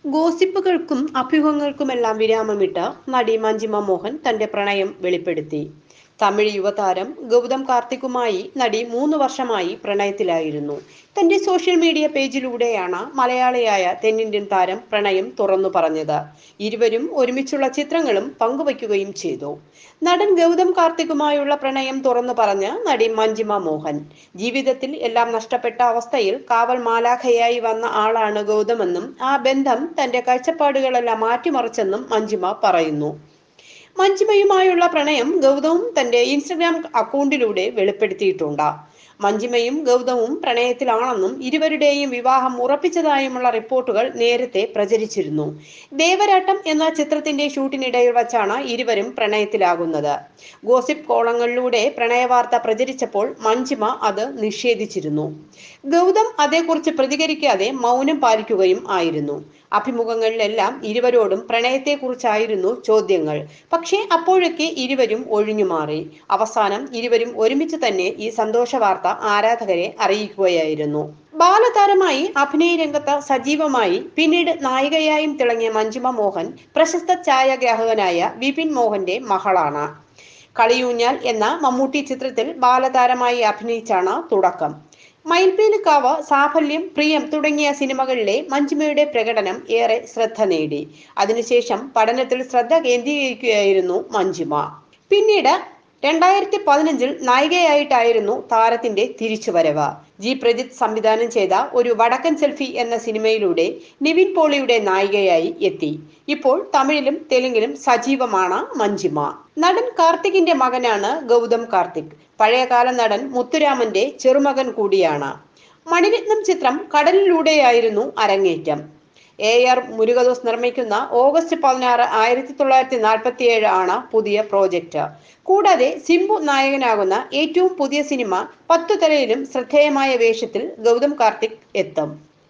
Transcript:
ഗോസിപ്പുകൾക്കും അഭ്യൂഹങ്ങൾക്കുമെല്ലാം വിരാമമിട്ട് നടി മഞ്ജിമ മോഹൻ തന്റെ പ്രണയം വെളിപ്പെടുത്തി തമിഴ് യുവതാരം ഗൗതം കാർത്തിക്കുമായി നടി മൂന്ന് വർഷമായി പ്രണയത്തിലായിരുന്നു തന്റെ സോഷ്യൽ മീഡിയ പേജിലൂടെയാണ് മലയാളിയായ തെന്നിന്ത്യൻ താരം പ്രണയം തുറന്നു പറഞ്ഞത് ഇരുവരും ഒരുമിച്ചുള്ള ചിത്രങ്ങളും പങ്കുവയ്ക്കുകയും ചെയ്തു നടൻ ഗൗതം കാർത്തിക്കുമായുള്ള പ്രണയം തുറന്നു പറഞ്ഞ് നടി മഞ്ജിമ മോഹൻ ജീവിതത്തിൽ എല്ലാം നഷ്ടപ്പെട്ട അവസ്ഥയിൽ കാവൽ മാലാഖയായി വന്ന ആളാണ് ഗൗതമെന്നും ആ ബന്ധം തന്റെ കാഴ്ചപ്പാടുകളെല്ലാം മാറ്റിമറിച്ചെന്നും മഞ്ജിമ പറയുന്നു മഞ്ജിമയുമായുള്ള പ്രണയം ഗൗതവും തന്റെ ഇൻസ്റ്റഗ്രാം അക്കൗണ്ടിലൂടെ വെളിപ്പെടുത്തിയിട്ടുണ്ട് മഞ്ജിമയും ഗൗതവും പ്രണയത്തിലാണെന്നും ഇരുവരുടെയും വിവാഹം ഉറപ്പിച്ചതായുമുള്ള റിപ്പോർട്ടുകൾ നേരത്തെ പ്രചരിച്ചിരുന്നു ദേവരാട്ടം എന്ന ചിത്രത്തിന്റെ ഷൂട്ടിനിടയിൽ വച്ചാണ് ഇരുവരും പ്രണയത്തിലാകുന്നത് ഗോസിപ്പ് കോളങ്ങളിലൂടെ പ്രണയവാർത്ത പ്രചരിച്ചപ്പോൾ മഞ്ജിമ അത് നിഷേധിച്ചിരുന്നു ഗൗതം അതേക്കുറിച്ച് പ്രതികരിക്കാതെ മൗനം പാലിക്കുകയും ആയിരുന്നു അഭിമുഖങ്ങളിലെല്ലാം ഇരുവരോടും പ്രണയത്തെക്കുറിച്ചായിരുന്നു ചോദ്യങ്ങൾ പക്ഷേ അപ്പോഴൊക്കെ ഇരുവരും ഒഴിഞ്ഞുമാറി അവസാനം ഇരുവരും ഒരുമിച്ച് തന്നെ ഈ സന്തോഷ വാർത്ത ആരാധകരെ അറിയിക്കുകയായിരുന്നു ബാലതാരമായി അഭിനയ രംഗത്ത് സജീവമായി പിന്നീട് നായികയായും തിളങ്ങിയ മഞ്ജിമ മോഹൻ പ്രശസ്ത ഛായാഗ്രാഹകനായ വിപിൻ മോഹന്റെ മകളാണ് കളിയൂഞ്ഞാൽ എന്ന മമ്മൂട്ടി ചിത്രത്തിൽ ബാലതാരമായി അഭിനയിച്ചാണ് തുടക്കം മയിൽപീലിക്കാവ് സാഫല്യം പ്രിയം തുടങ്ങിയ സിനിമകളിലെ മഞ്ജിമയുടെ പ്രകടനം ഏറെ ശ്രദ്ധ നേടി അതിനുശേഷം പഠനത്തിൽ ശ്രദ്ധ കേന്ദ്രീകരിക്കുകയായിരുന്നു മഞ്ജിമ പിന്നീട് രണ്ടായിരത്തി പതിനഞ്ചിൽ നായികയായിട്ടായിരുന്നു താരത്തിന്റെ തിരിച്ചുവരവ് ജി പ്രജിത്ത് സംവിധാനം ചെയ്ത ഒരു വടക്കൻ സെൽഫി എന്ന സിനിമയിലൂടെ നിവിൻ പോളിയുടെ നായികയായി എത്തി ഇപ്പോൾ തമിഴിലും തെലുങ്കിലും സജീവമാണ് മഞ്ജിമ നടൻ കാർത്തികിന്റെ മകനാണ് ഗൗതം കാർത്തിക് പഴയകാല നടൻ മുത്തുരാമന്റെ ചെറുമകൻ കൂടിയാണ് മണിരത്നം ചിത്രം കടലിലൂടെയായിരുന്നു അരങ്ങേറ്റം എ ആർ മുരുകദോസ് നിർമ്മിക്കുന്ന ഓഗസ്റ്റ് പതിനാറ് ആയിരത്തി തൊള്ളായിരത്തി നാൽപ്പത്തി ഏഴ് ആണ് പുതിയ പ്രോജക്റ്റ് കൂടാതെ സിംബു നായകനാകുന്ന ഏറ്റവും പുതിയ സിനിമ പത്തു തലയിലും ശ്രദ്ധേയമായ വേഷത്തിൽ ഗൗതം കാർത്തിക് എത്തും